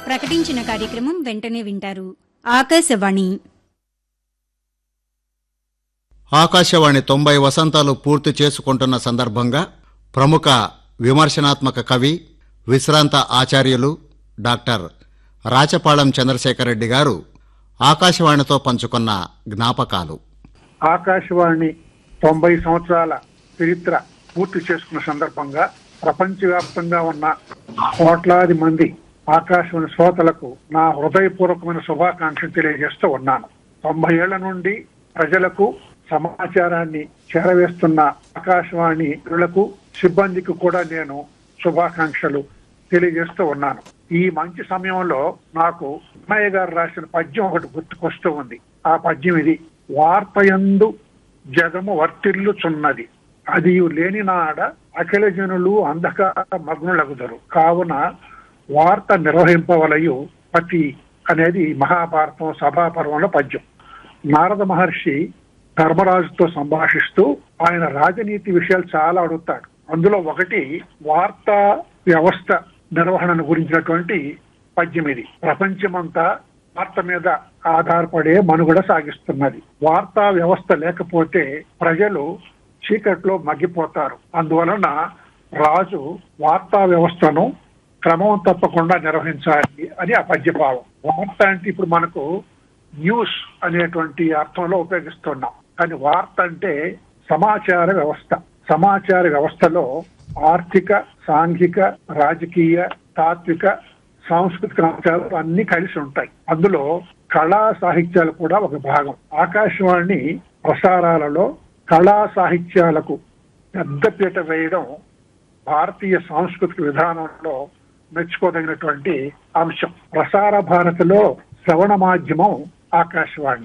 ప్రకటించిన కార్యక్రమం వెంటనే వింటారు ఆకాశవాణి ఆకాశవాణి తొంభై వసంతాలు పూర్తి చేసుకుంటున్న సందర్భంగా ప్రముఖ విమర్శనాత్మక కవి విశ్రాంత ఆచార్యులు డాక్టర్ రాచపాళెం చంద్రశేఖర్ రెడ్డి గారు ఆకాశవాణితో పంచుకున్న జ్ఞాపకాలు ఆకాశవాణి తొంభై సంవత్సరాల చరిత్ర పూర్తి చేసుకున్న సందర్భంగా ప్రపంచవ్యాప్తంగా ఉన్న కోట్లాది మంది ఆకాశవాణి శ్రోతలకు నా హృదయపూర్వకమైన శుభాకాంక్షలు తెలియజేస్తూ ఉన్నాను తొంభై ఏళ్ల నుండి ప్రజలకు సమాచారాన్ని చేరవేస్తున్న ఆకాశవాణి లకు సిబ్బందికి కూడా నేను శుభాకాంక్షలు తెలియజేస్తూ ఉన్నాను ఈ మంచి సమయంలో నాకు అన్నయ్య గారు రాసిన పద్యం ఒకటి గుర్తుకొస్తూ ఉంది ఆ పద్యం ఇది వార్తయందు జగము వర్తిల్లుచున్నది అది లేని నాడ అఖిల జనులు అంధకార మగ్నులగుదరు కావున వార్త నిర్వహింపవలయు పతి అనేది మహాభారతం సభాపర్వంలో పద్యం నారద మహర్షి ధర్మరాజుతో సంభాషిస్తూ ఆయన రాజనీతి విషయాలు చాలా అడుగుతాడు అందులో ఒకటి వార్తా వ్యవస్థ నిర్వహణను గురించినటువంటి పద్యం ఇది ప్రపంచమంతా వార్త మీద ఆధారపడే మనుగడ సాగిస్తున్నది వార్తా వ్యవస్థ లేకపోతే ప్రజలు చీకట్లో మగ్గిపోతారు అందువలన రాజు వార్తా వ్యవస్థను క్రమం తప్పకుండా నిర్వహించాలి అని ఆ పద్యభావం వార్త అంటే ఇప్పుడు మనకు న్యూస్ అనేటువంటి అర్థంలో ఉపయోగిస్తున్నాం కానీ వార్త అంటే సమాచార వ్యవస్థ సమాచార వ్యవస్థలో ఆర్థిక సాంఘిక రాజకీయ తాత్విక సాంస్కృతిక అంశాలు అన్ని కలిసి ఉంటాయి అందులో కళా సాహిత్యాలు కూడా ఒక భాగం ఆకాశవాణి ప్రసారాలలో కళా సాహిత్యాలకు పెద్దపీట వేయడం భారతీయ సాంస్కృతిక విధానంలో మెచ్చుకోదగినటువంటి అంశం ప్రసార భారతిలో శ్రవణ మాధ్యమం ఆకాశవాణి